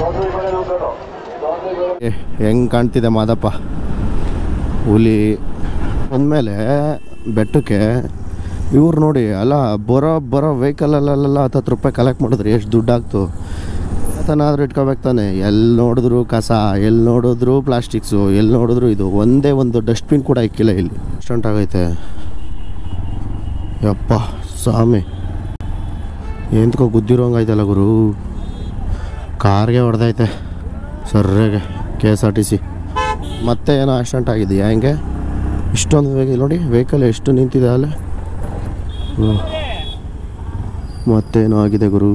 ಹೆಂಗೆ ಕಾಣ್ತಿದೆ ಮಾದಪ್ಪ ಹುಲಿ ಅಂದಮೇಲೆ ಬೆಟ್ಟಕ್ಕೆ ಇವ್ರು ನೋಡಿ ಅಲ್ಲ ಬರೋ ಬರೋ ವೆಹಿಕಲಲ್ಲೆಲ್ಲ ಹತ್ತತ್ತು ರೂಪಾಯಿ ಕಲೆಕ್ಟ್ ಮಾಡಿದ್ರೆ ಎಷ್ಟು ದುಡ್ಡು ಆಗ್ತು ಆತನಾದ್ರೂ ಇಟ್ಕೋಬೇಕು ತಾನೆ ಎಲ್ಲಿ ನೋಡಿದ್ರು ಕಸ ಎಲ್ಲಿ ನೋಡಿದ್ರು ಪ್ಲಾಸ್ಟಿಕ್ಸು ಎಲ್ಲಿ ನೋಡಿದ್ರು ಇದು ಒಂದೇ ಒಂದು ಡಸ್ಟ್ಬಿನ್ ಕೂಡ ಇಕ್ಕಿಲ್ಲ ಇಲ್ಲಿ ಸ್ಟಂಟ್ ಆಗೈತೆ ಯಪ್ಪ ಸ್ವಾಮಿ ಎಂತಕೋ ಗುದ್ದಿರೋಂಗಾಯ್ತಲ್ಲ ಗುರು ಕಾರ್ಗೆ ಹೊಡೆದೈತೆ ಸರ್ರೆಗೆ K S R T C ಮತ್ತೆ ಏನೋ ಆಕ್ಸಿಡೆಂಟ್ ಆಗಿದೆಯಾ ಹೆಂಗೆ ಇಷ್ಟೊಂದು ವೆಹಿಕಲ್ ನೋಡಿ ವೆಹಿಕಲ್ ಎಷ್ಟು ನಿಂತಿದೆ ಅಲ್ಲೇ ಓಹ್. ಮತ್ತೇನೋ ಆಗಿದೆ ಗುರು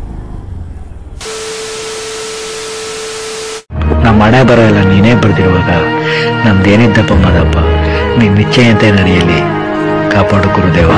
ನಮ್ಮ ಮನೆ ಬರೋ ಎಲ್ಲ ನೀನೇ ಬರ್ದಿರುವಾಗ ನಮ್ದೇನಿದ್ದಪ್ಪ ಮಾದಪ್ಪ ನಿನ್ ನಿಶ್ಚಯಂತೆ ನಡೆಯಲಿ ಕಾಪಾಡು ಗುರುದೇವ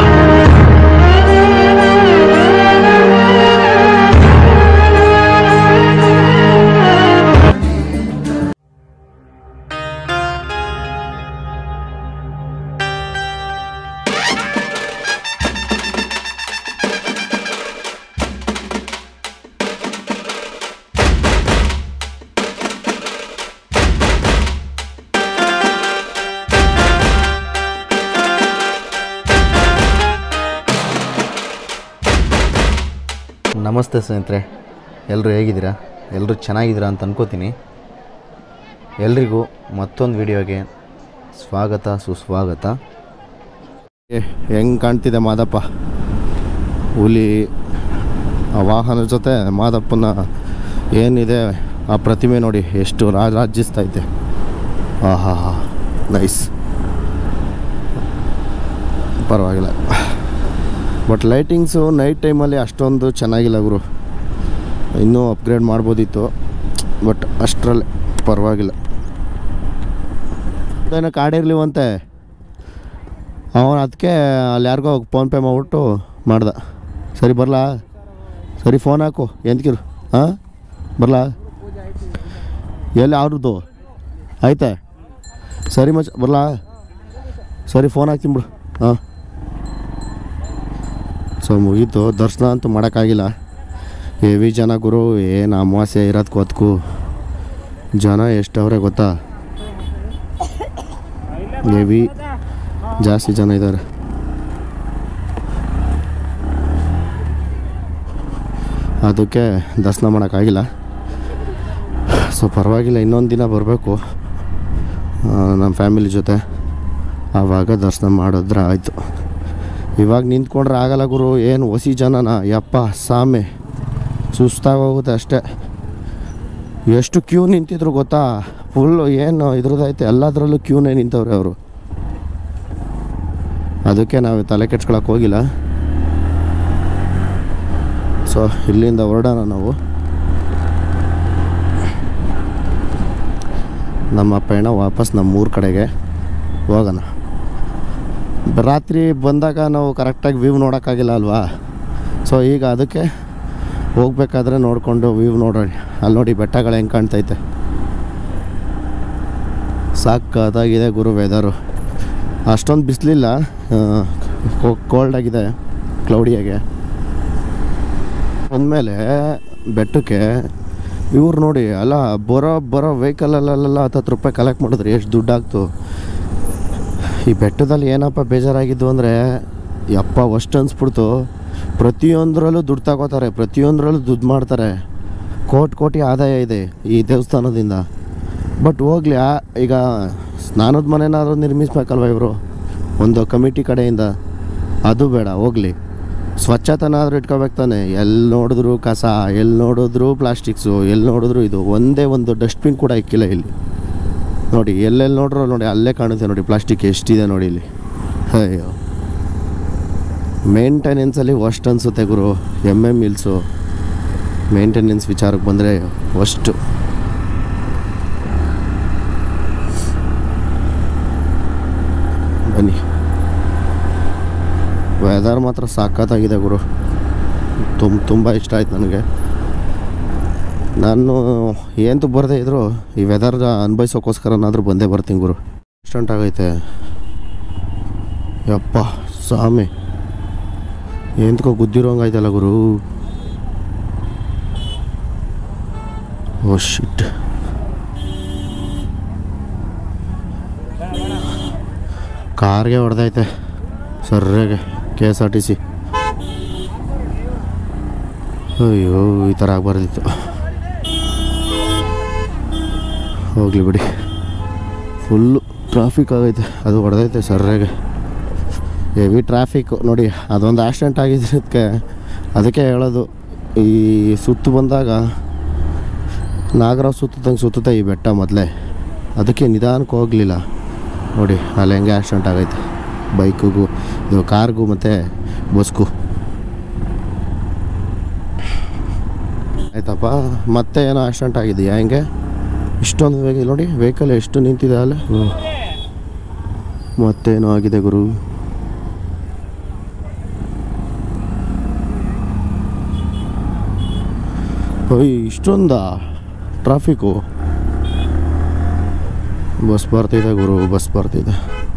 ನಮಸ್ತೆ ಸ್ನೇಹಿತರೆ ಎಲ್ಲರೂ ಹೇಗಿದ್ದೀರಾ ಎಲ್ಲರೂ ಚೆನ್ನಾಗಿದ್ದೀರಾ ಅಂತ ಅನ್ಕೋತೀನಿ ಎಲ್ರಿಗೂ ಮತ್ತೊಂದು ವಿಡಿಯೋಗೆ ಸ್ವಾಗತ ಸುಸ್ವಾಗತ ಹೆಂಗೆ ಕಾಣ್ತಿದೆ ಮಾದಪ್ಪ ಹುಲಿ ಆ ವಾಹನದ ಜೊತೆ ಮಾದಪ್ಪನ ಏನಿದೆ ಆ ಪ್ರತಿಮೆ ನೋಡಿ ಎಷ್ಟು ರಾ- ರಾಜಿಸ್ತೈತೆ ಹಾ ಹಾ ಹಾ ನೈಸ್ ಪರವಾಗಿಲ್ಲ ಬಟ್ ಲೈಟಿಂಗ್ಸು ನೈಟ್ ಟೈಮಲ್ಲಿ ಅಷ್ಟೊಂದು ಚೆನ್ನಾಗಿಲ್ಲ ಗುರು ಇನ್ನೂ ಅಪ್ಗ್ರೇಡ್ ಮಾಡ್ಬೋದಿತ್ತು ಬಟ್ ಅಷ್ಟರಲ್ಲಿ ಪರವಾಗಿಲ್ಲ ಏನೋ ಕಾಡಿರ್ಲಿವಂತೆ ಅವನು ಅದಕ್ಕೆ ಅಲ್ಲಿ ಯಾರಿಗೋ ಫೋನ್ಪೇ ಮಾಡಿಬಿಟ್ಟು ಮಾಡ್ದ ಸರಿ ಬರಲಾ ಸರಿ ಫೋನ್ ಹಾಕು ಎಂತಕಿರು ಹಾಂ ಬರಲಾ ಎಲ್ಲಿ ಅವ್ರದ್ದು ಆಯ್ತಾ ಸರಿ ಮಚ್ ಬರಲಾ ಸರಿ ಫೋನ್ ಹಾಕ್ತೀನಿ ಬಿಡು ಹಾಂ ಸೊ ಮುಗೀತು ದರ್ಶನ ಅಂತೂ ಮಾಡೋಕ್ಕಾಗಿಲ್ಲ ಹೆವಿ ಜನ ಗುರು ಏನು ಅಮಾವಾಸ್ಯೆ ಇರೋದಕ್ಕೂ ಅದಕ್ಕೂ ಜನ ಎಷ್ಟವ್ರೆ ಗೊತ್ತಾ ಹೆವಿ ಜಾಸ್ತಿ ಜನ ಇದ್ದಾರೆ ಅದಕ್ಕೆ ದರ್ಶನ ಮಾಡೋಕ್ಕಾಗಿಲ್ಲ ಸೊ ಪರವಾಗಿಲ್ಲ ಇನ್ನೊಂದು ದಿನ ಬರಬೇಕು ನಮ್ಮ ಫ್ಯಾಮಿಲಿ ಜೊತೆ ಆವಾಗ ದರ್ಶನ ಮಾಡಿದ್ರೆ ಆಯಿತು ಇವಾಗ ನಿಂತ್ಕೊಂಡ್ರೆ ಆಗಲ್ಲ ಗುರು ಏನು ಹೊಸಿ ಜನನ ಯಪ್ಪ ಸಾಮೆ ಸುಸ್ತಾಗೋಗುತ್ತೆ ಅಷ್ಟೇ ಎಷ್ಟು ಕ್ಯೂ ನಿಂತಿದ್ರು ಗೊತ್ತಾ ಫುಲ್ಲು ಏನು ಇದ್ರದ್ದೈತೆ ಎಲ್ಲದರಲ್ಲೂ ಕ್ಯೂನೇ ನಿಂತವ್ರೆ ಅವರು ಅದಕ್ಕೆ ನಾವು ತಲೆ ಕೆಡ್ಸ್ಕೊಳಕ್ಕೆ ಹೋಗಿಲ್ಲ ಸೊ ಇಲ್ಲಿಂದ ಹೊರಡೋಣ ನಾವು ನಮ್ಮ ಪಯಣ ವಾಪಸ್ ನಮ್ಮ ಊರ ಕಡೆಗೆ ಹೋಗೋಣ ರಾತ್ರಿ ಬಂದಾಗ ನಾವು ಕರೆಕ್ಟಾಗಿ ವ್ಯೂ ನೋಡೋಕ್ಕಾಗಿಲ್ಲ ಅಲ್ವಾ ಸೊ ಈಗ ಅದಕ್ಕೆ ಹೋಗ್ಬೇಕಾದ್ರೆ ನೋಡಿಕೊಂಡು ವ್ಯೂ ನೋಡೋಣ ಅಲ್ಲಿ ನೋಡಿ ಬೆಟ್ಟಗಳು ಹೆಂಗೆ ಕಾಣ್ತೈತೆ ಸಾಕಾಗಿದೆ ಗುರು ವೆದರು ಅಷ್ಟೊಂದು ಬಿಸಿಲಿಲ್ಲ ಕೋಲ್ಡ್ ಆಗಿದೆ ಕ್ಲೌಡಿಯಾಗೆ ಅಂದಮೇಲೆ ಬೆಟ್ಟಕ್ಕೆ ಇವ್ರು ನೋಡಿ ಅಲ್ಲ ಬರೋ ಬರೋ ವೆಹಿಕಲಲ್ಲೆಲ್ಲ ಹತ್ತತ್ತು ರೂಪಾಯಿ ಕಲೆಕ್ಟ್ ಮಾಡಿದ್ರೆ ಎಷ್ಟು ದುಡ್ಡು ಆಗ್ತು ಈ ಬೆಟ್ಟದಲ್ಲಿ ಏನಪ್ಪ ಬೇಜಾರಾಗಿದ್ದು ಅಂದರೆ ಯಪ್ಪ ಅಷ್ಟು ಅನ್ಸ್ಬಿಡ್ತು ಪ್ರತಿಯೊಂದರಲ್ಲೂ ದುಡ್ಡು ತಗೋತಾರೆ ಪ್ರತಿಯೊಂದರಲ್ಲೂ ದುಡ್ಡು ಮಾಡ್ತಾರೆ ಕೋಟಿ ಕೋಟಿ ಆದಾಯ ಇದೆ ಈ ದೇವಸ್ಥಾನದಿಂದ ಬಟ್ ಹೋಗ್ಲಿ ಆ ಈಗ ಸ್ನಾನದ ಮನೆನಾದ್ರೂ ನಿರ್ಮಿಸ್ಬೇಕಲ್ವ ಇವರು ಒಂದು ಕಮಿಟಿ ಕಡೆಯಿಂದ ಅದು ಬೇಡ ಹೋಗ್ಲಿ ಸ್ವಚ್ಛತನಾದ್ರೂ ಇಟ್ಕೋಬೇಕು ತಾನೆ ಎಲ್ಲಿ ನೋಡಿದ್ರು ಕಸ ಎಲ್ಲಿ ನೋಡಿದ್ರು ಪ್ಲಾಸ್ಟಿಕ್ಸು ಎಲ್ಲಿ ನೋಡಿದ್ರು ಇದು ಒಂದೇ ಒಂದು ಡಸ್ಟ್ಬಿನ್ ಕೂಡ ಇಕ್ಕಿಲ್ಲ ಇಲ್ಲಿ ನೋಡಿ ಎಲ್ಲೆಲ್ಲಿ ನೋಡ್ರು ನೋಡಿ ಅಲ್ಲೇ ಕಾಣುತ್ತೆ ನೋಡಿ ಪ್ಲಾಸ್ಟಿಕ್ ಎಷ್ಟಿದೆ ನೋಡಿ ಇಲ್ಲಿ ಅಯ್ಯೋ ಮೇಂಟೆನೆನ್ಸಲ್ಲಿ ವರ್ಸ್ಟ್ ಅನಿಸುತ್ತೆ ಗುರು ಎಮ್ ಎಮ್ ಇಲ್ಸು ಮೇಂಟೆನೆನ್ಸ್ ವಿಚಾರಕ್ಕೆ ಬಂದರೆ ಅಷ್ಟು ಬನ್ನಿ ವೆದರ್ ಮಾತ್ರ ಸಾಕತ್ತಾಗಿದೆ ಗುರು ತುಂಬ ತುಂಬ ಇಷ್ಟ ಆಯ್ತು ನನಗೆ ನಾನು ಏನು ಬರದೇ ಇದ್ರು ಈ ವೆದರ್ ಅನ್ಭವಿಸೋಕ್ಕೋಸ್ಕರನಾದರೂ ಬಂದೇ ಬರ್ತೀನಿ ಗುರು ಇಷ್ಟಂಟ್ ಆಗೈತೆ ಯಪ್ಪ ಸ್ವಾಮಿ ಎಂತಕೋ ಗುದ್ದಿರೋಂಗಾಯ್ತಲ್ಲ ಗುರು ಓ ಶಿಟ್ ಕಾರ್ಗೆ ಹೊಡೆದೈತೆ ಸರ್ಯಾಗೆ K S R T C ಅಯ್ಯೋ ಈ ಥರ ಆಗಬಾರ್ದಿತ್ತು ಹೋಗಲಿ ಬಿಡಿ ಫುಲ್ಲು ಟ್ರಾಫಿಕ್ ಆಗೈತೆ ಅದು ಹೊಡೆದೈತೆ ಸರ್ಯಾಗೆ ಹೆವಿ ಟ್ರಾಫಿಕ್ ನೋಡಿ ಅದೊಂದು ಆಕ್ಸಿಡೆಂಟ್ ಆಗಿದ್ದಕ್ಕೆ ಅದಕ್ಕೆ ಹೇಳೋದು ಈ ಸುತ್ತು ಬಂದಾಗ ನಾಗರಾವ್ ಸುತ್ತದಂಗೆ ಸುತ್ತುತ್ತೆ ಈ ಬೆಟ್ಟ ಮೊದಲೇ ಅದಕ್ಕೆ ನಿಧಾನಕ್ಕೆ ಹೋಗಲಿಲ್ಲ ನೋಡಿ ಅಲ್ಲಿ ಹೆಂಗೆ ಆಕ್ಸಿಡೆಂಟ್ ಆಗೈತೆ ಬೈಕಿಗೂ ಇದು ಕಾರ್ಗೂ ಮತ್ತು ಬಸ್ಗೂ ಆಯ್ತಪ್ಪ ಮತ್ತೆ ಏನೋ ಆಕ್ಸಿಡೆಂಟ್ ಆಗಿದೆಯಾ ಹೆಂಗೆ ಇಷ್ಟೊಂದು ವೆಹಿ ನೋಡಿ ವೆಹಿಕಲ್ ಎಷ್ಟು ನಿಂತಿದೆ ಅಲ್ಲ ಓಹ್. ಮತ್ತೇನೋ ಆಗಿದೆ ಗುರು ಓಯ್ ಇಷ್ಟೊಂದಾ ಟ್ರಾಫಿಕ್ಕು ಬಸ್ ಬರ್ತಿದೆ ಗುರು ಬಸ್ ಬರ್ತಿದೆ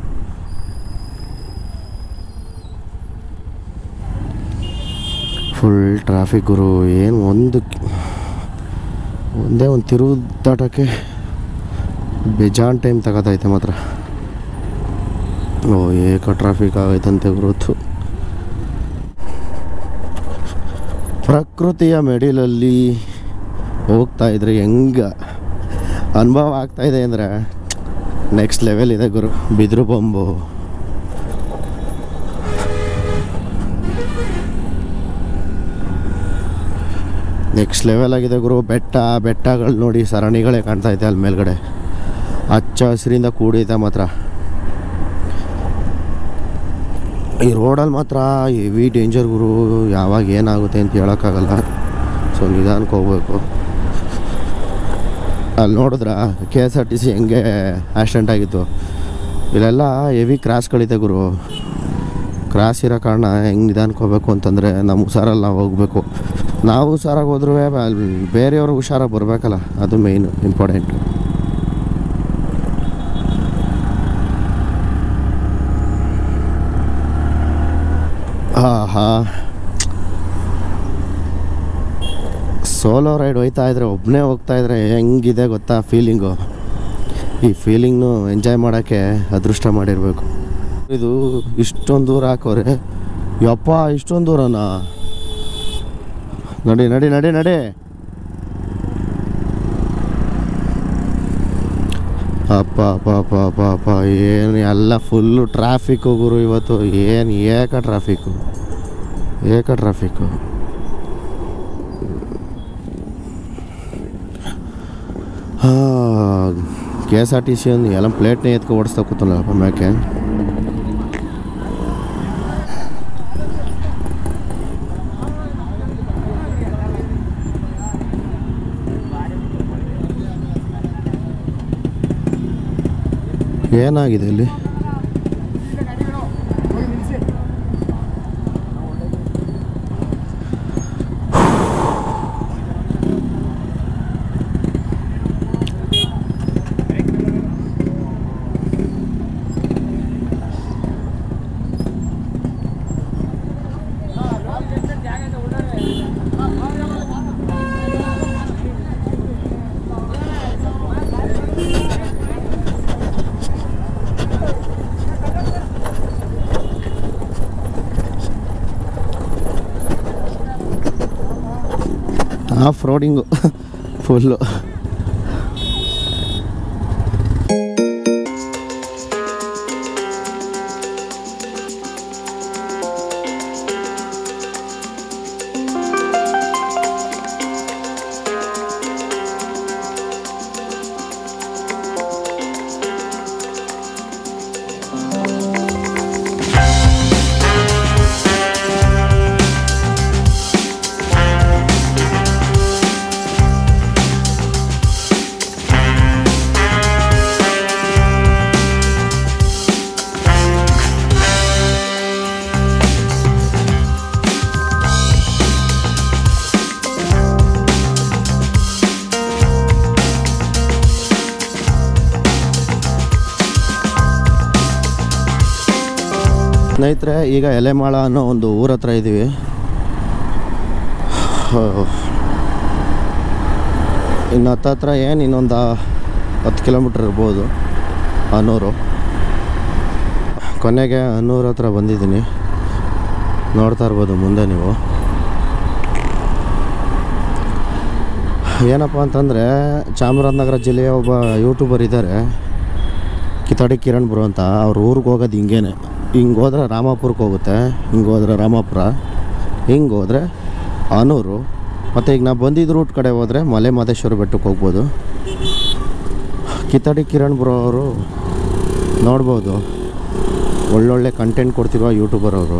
ಫುಲ್ ಟ್ರಾಫಿಕ್ ಗುರು ಏನು ಒಂದು ಒಂದೇ ಒಂದು ತಿರುವು ದಾಟೋಕ್ಕೆ ಬೇಜಾನ್ ಟೈಮ್ ತಗೋತೈತೆ ಮಾತ್ರ ಓ ಏಕ ಟ್ರಾಫಿಕ್ ಆಗೈತಂತೆ ಗುರುತು ಪ್ರಕೃತಿಯ ಮೆಡಿಲಲ್ಲಿ ಹೋಗ್ತಾ ಇದ್ರೆ ಹೆಂಗೆ ಅನುಭವ ಆಗ್ತಾ ಇದೆ ಅಂದರೆ ನೆಕ್ಸ್ಟ್ ಲೆವೆಲ್ ಇದೆ ಗುರು ಬಿದಿರು ಬೊಂಬು ನೆಕ್ಸ್ಟ್ ಲೆವೆಲ್ ಆಗಿದೆ ಗುರು ಬೆಟ್ಟ ಬೆಟ್ಟಗಳು ನೋಡಿ ಸರಣಿಗಳೇ ಕಾಣ್ತಾ ಐತೆ ಅಲ್ಲಿ ಮೇಲ್ಗಡೆ ಹಚ್ಚ ಹಸಿರಿಂದ ಕೂಡಿದೆ ಮಾತ್ರ ಈ ರೋಡಲ್ಲಿ ಮಾತ್ರ ಹೆವಿ ಡೇಂಜರ್ ಗುರು ಯಾವಾಗ ಏನಾಗುತ್ತೆ ಅಂತ ಹೇಳೋಕ್ಕಾಗಲ್ಲ ಸೊ ನಿಧಾನಕ್ಕೆ ಹೋಗ್ಬೇಕು ಅಲ್ಲಿ ನೋಡಿದ್ರ K S R T C ಹೆಂಗೆ ಆಕ್ಸಿಡೆಂಟ್ ಆಗಿತ್ತು ಇಲ್ಲೆಲ್ಲ ಹೆವಿ ಕ್ರಾಸ್ಗಳಿದೆ ಗುರು ಕ್ರಾಸ್ ಇರೋ ಕಾರಣ ಹೆಂಗೆ ನಿಧಾನಕ್ಕೆ ಹೋಗ್ಬೇಕು ಅಂತಂದರೆ ನಮ್ಮ ಹುಷಾರಲ್ಲಿ ನಾವು ಹೋಗಬೇಕು ನಾವು ಹುಷಾರಾಗಿ ಹೋದ್ರೂ ಬೇರೆಯವರು ಹುಷಾರಾಗಿ ಬರಬೇಕಲ್ಲ ಅದು ಮೇಯ್ನು ಇಂಪಾರ್ಟೆಂಟು ಆಹಾ ಸೋಲೋ ರೈಡ್ ಹೋಯ್ತಾ ಇದ್ರೆ ಒಬ್ಬನೇ ಹೋಗ್ತಾ ಇದ್ರೆ ಹೆಂಗಿದೆ ಗೊತ್ತಾ ಫೀಲಿಂಗು ಈ ಫೀಲಿಂಗ್ನು ಎಂಜಾಯ್ ಮಾಡೋಕ್ಕೆ ಅದೃಷ್ಟ ಮಾಡಿರಬೇಕು ಇದು ಇಷ್ಟೊಂದು ದೂರ ಹಾಕೋರೆ ಯಪ್ಪ ಇಷ್ಟೊಂದು ದೂರನಾ ನಡಿ ನಡಿ ನಡಿ ನಡಿ ಅಪ್ಪ ಅಪ್ಪ ಅಪ್ಪ ಅಪ್ಪ ಅಪ್ಪ ಏನು ಎಲ್ಲ ಫುಲ್ಲು ಟ್ರಾಫಿಕ್ಕು ಗುರು ಇವತ್ತು ಏನು ಏಕ ಟ್ರಾಫಿಕ್ಕು ಏಕ traffic K S R T C ಒಂದು ಎಲ್ಲ ಪ್ಲೇಟ್ನೇ ಎತ್ಕೊ ಓಡಿಸ್ತಾ ಕೂತನಲ್ಲಪ್ಪ ಮ್ಯಾಕೆ ಏನಾಗಿದೆ ಇಲ್ಲಿ ಆಫ್ ರೋಡಿಂಗು ಫುಲ್ಲು ಸ್ನೇಹಿತರೆ ಈಗ ಎಲೆಮಾಳ ಅನ್ನೋ ಒಂದು ಊರ ಹತ್ರ ಇದ್ದೀವಿ ಇನ್ನು ಹತ್ತತ್ರ ಏನು ಇನ್ನೊಂದು ಹತ್ತು ಕಿಲೋಮೀಟ್ರ್ ಇರ್ಬೋದು ಹನ್ನೂರು ಕೊನೆಗೆ ಹನ್ನೂರು ಹತ್ರ ಬಂದಿದ್ದೀನಿ ನೋಡ್ತಾ ಇರ್ಬೋದು ಮುಂದೆ ನೀವು ಏನಪ್ಪ ಅಂತಂದರೆ ಚಾಮರಾಜನಗರ ಜಿಲ್ಲೆಯ ಒಬ್ಬ ಯೂಟ್ಯೂಬರ್ ಇದ್ದಾರೆ ಕಿತಾಡಿ ಕಿರಣ್ ಬ್ರೋ ಅಂತ ಅವ್ರ ಊರಿಗೆ ಹೋಗೋದು ಹಿಂಗೇನೆ ಹಿಂಗೆ ಹೋದ್ರೆ ರಾಮಾಪುರಕ್ಕೆ ಹೋಗುತ್ತೆ ಹಿಂಗೆ ಹೋದ್ರೆ ರಾಮಾಪುರ ಹಿಂಗೆ ಹೋದರೆ ಆನೂರು ಮತ್ತು ಈಗ ನಾವು ಬಂದಿದ್ದ ರೂಟ್ ಕಡೆ ಹೋದರೆ ಮಲೆ ಮಹದೇಶ್ವರ ಬೆಟ್ಟಕ್ಕೆ ಹೋಗ್ಬೋದು ಕಿತಾಡಿ ಕಿರಣ್ ಬ್ರೋ ಅವರು ನೋಡ್ಬೋದು ಒಳ್ಳೊಳ್ಳೆ ಕಂಟೆಂಟ್ ಕೊಡ್ತಿರೋ ಯೂಟ್ಯೂಬರ್ ಅವರು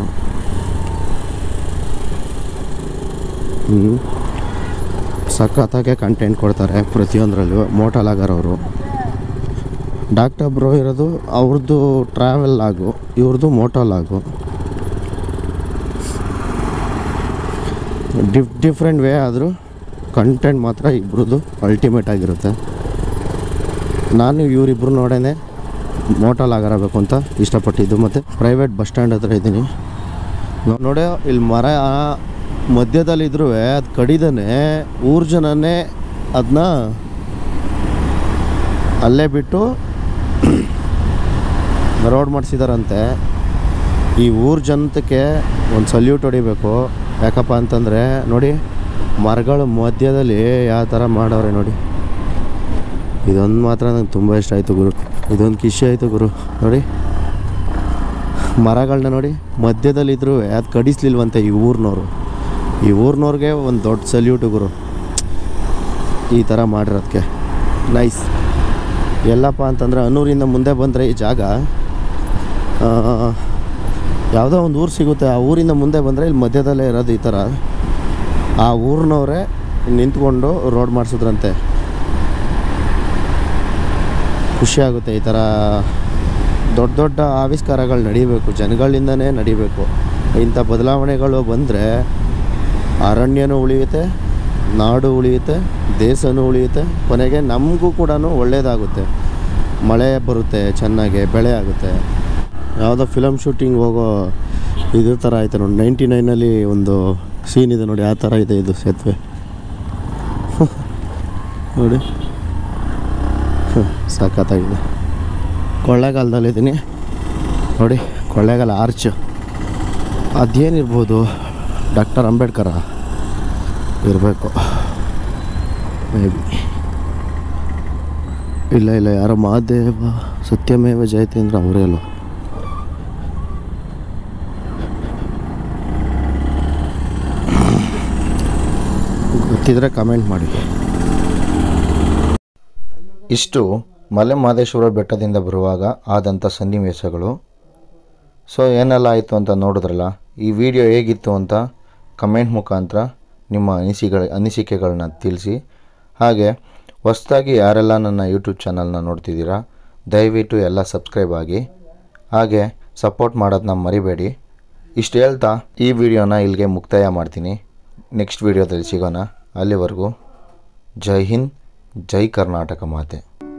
ಹ್ಞೂ ಸಖತ್ತಾಗೆ ಕಂಟೆಂಟ್ ಕೊಡ್ತಾರೆ ಪ್ರತಿಯೊಂದರಲ್ಲೂ ಮೋಟಲಾಗರ್ ಅವರು ಡಾಕ್ಟರ್ ಬ್ರೋ ಇರೋದು ಅವ್ರದ್ದು ಟ್ರಾವೆಲ್ ಲಾಗು ಇವ್ರದ್ದು moto log diff different way ಆದರೂ ಕಂಟೆಂಟ್ ಮಾತ್ರ ಇಬ್ರದ್ದು ಅಲ್ಟಿಮೇಟ್ ಆಗಿರುತ್ತೆ ನಾನು ಇವರಿಬ್ರು ನೋಡೇನೆ ಮೋಟೋ ಲಾಗರ್ ಆಗಬೇಕು ಅಂತ ಇಷ್ಟಪಟ್ಟಿದ್ದು ಮತ್ತು ಪ್ರೈವೇಟ್ ಬಸ್ ಸ್ಟ್ಯಾಂಡ್ ಹತ್ರ ಇದ್ದೀನಿ ನೋ- ನೋಡಿ ಇಲ್ಲಿ ಮರ ಮಧ್ಯದಲ್ಲಿದ್ರೂ ಅದು ಕಡಿದನೆ ಊರು ಜನನೇ ಅದನ್ನ ಅಲ್ಲೇ ಬಿಟ್ಟು ರೋಡ್ ಮಾಡಿಸಿದಾರಂತೆ ಈ ಊರ ಜನತೆಗೆ ಒಂದು ಸಲ್ಯೂಟ್ ಹೊಡಿಬೇಕು ಯಾಕಪ್ಪ ಅಂತಂದರೆ ನೋಡಿ ಮರಗಳ ಮಧ್ಯದಲ್ಲಿ ಯಾವ ಥರ ಮಾಡವ್ರೆ ನೋಡಿ ಇದೊಂದು ಮಾತ್ರ ನಂಗೆ ತುಂಬ ಇಷ್ಟ ಆಯಿತು ಗುರು ಇದೊಂದು ಖುಷಿ ಆಯಿತು ಗುರು ನೋಡಿ ಮರಗಳನ್ನ ನೋಡಿ ಮಧ್ಯದಲ್ಲಿದ್ದರೂ ಅದು ಕಡಿಸ್ಲಿಲ್ವಂತೆ ಈ ಊರಿನವರು ಈ ಊರಿನವ್ರಿಗೆ ಒಂದು ದೊಡ್ಡ ಸಲ್ಯೂಟು ಗುರು ಈ ಥರ ಮಾಡಿರೋದಕ್ಕೆ ನೈಸ್ ಎಲ್ಲಪ್ಪ ಅಂತಂದರೆ ಅನ್ನೂರಿಂದ ಮುಂದೆ ಬಂದರೆ ಈ ಜಾಗ ಆ, ಯಾವುದೋ ಒಂದು ಊರು ಸಿಗುತ್ತೆ ಆ ಊರಿಂದ ಮುಂದೆ ಬಂದರೆ ಇಲ್ಲಿ ಮಧ್ಯದಲ್ಲೇ ಇರೋದು ಈ ಥರ ಆ ಊರಿನವರೇ ನಿಂತ್ಕೊಂಡು ರೋಡ್ ಮಾಡಿಸಿದ್ರಂತೆ ಖುಷಿ ಆಗುತ್ತೆ ಈ ಥರ ದೊಡ್ಡ ದೊಡ್ಡ ಆವಿಷ್ಕಾರಗಳು ನಡಿಬೇಕು ಜನಗಳಿಂದನೇ ನಡಿಬೇಕು ಇಂಥ ಬದಲಾವಣೆಗಳು ಬಂದರೆ ಅರಣ್ಯನೂ ಉಳಿಯುತ್ತೆ ನಾಡು ಉಳಿಯುತ್ತೆ ದೇಶನೂ ಉಳಿಯುತ್ತೆ ಕೊನೆಗೆ ನಮಗೂ ಕೂಡ ಒಳ್ಳೆಯದಾಗುತ್ತೆ ಮಳೆ ಬರುತ್ತೆ ಚೆನ್ನಾಗಿ ಬೆಳೆ ಆಗುತ್ತೆ ಯಾವುದೋ ಫಿಲಮ್ ಶೂಟಿಂಗ್ ಹೋಗೋ ಇದ್ರ ಥರ ಆಯ್ತು ನೋಡಿ ನೈಂಟಿ ನೈನಲ್ಲಿ ಒಂದು ಸೀನ್ ಇದೆ ನೋಡಿ ಆ ಥರ ಇದೆ ಇದು ಸೇತುವೆ ನೋಡಿ ಹ್ಮ್, ಸಖತ್ತಾಗಿದೆ ಕೊಳ್ಳೇಗಾಲದಲ್ಲಿದ್ದೀನಿ ನೋಡಿ ಕೊಳ್ಳೇಗಾಲ ಆರ್ಚ್ ಅದೇನಿರ್ಬೋದು ಡಾಕ್ಟರ್ ಅಂಬೇಡ್ಕರ ಇರಬೇಕು ಮೇ ಬಿ ಇಲ್ಲ ಇಲ್ಲ ಯಾರೋ ಮಹಾದೇವ ಸತ್ಯಮೇವ ಜಯತೆ ಅಂದ್ರೆ ಅವರೇ ಅಲ್ವ ಗೊತ್ತಿದ್ರೆ ಕಮೆಂಟ್ ಮಾಡಿ ಇಷ್ಟು ಮಲೆ ಮಹದೇಶ್ವರ ಬೆಟ್ಟದಿಂದ ಬರುವಾಗ ಆದಂಥ ಸನ್ನಿವೇಶಗಳು ಸೊ ಏನೆಲ್ಲ ಆಯಿತು ಅಂತ ನೋಡಿದ್ರಲ್ಲ ಈ ವಿಡಿಯೋ ಹೇಗಿತ್ತು ಅಂತ ಕಮೆಂಟ್ ಮುಖಾಂತರ ನಿಮ್ಮ ಅನಿಸಿಕೆ ಅನಿಸಿಕೆಗಳನ್ನ ತಿಳಿಸಿ ಹಾಗೆ ಹೊಸ್ದಾಗಿ ಯಾರೆಲ್ಲ ನನ್ನ ಯೂಟ್ಯೂಬ್ ಚಾನಲ್ನ ನೋಡ್ತಿದ್ದೀರಾ ದಯವಿಟ್ಟು ಎಲ್ಲ ಸಬ್ಸ್ಕ್ರೈಬ್ ಆಗಿ ಹಾಗೆ ಸಪೋರ್ಟ್ ಮಾಡೋದನ್ನ ಮರಿಬೇಡಿ ಇಷ್ಟು ಹೇಳ್ತಾ ಈ ವಿಡಿಯೋನ ಇಲ್ಲಿಗೆ ಮುಕ್ತಾಯ ಮಾಡ್ತೀನಿ ನೆಕ್ಸ್ಟ್ ವಿಡಿಯೋದಲ್ಲಿ ಸಿಗೋಣ ಅಲ್ಲಿವರೆಗೂ ಜೈ ಹಿಂದ್ ಜೈ ಕರ್ನಾಟಕ ಮಾತೆ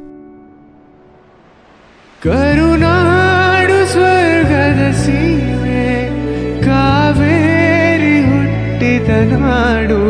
ಕರುನಾಡು ಸ್ವರ್ಗದ ಸೀಮೆ ಕಾವೇರಿ ಹುಟ್ಟಿದ ನಾಡು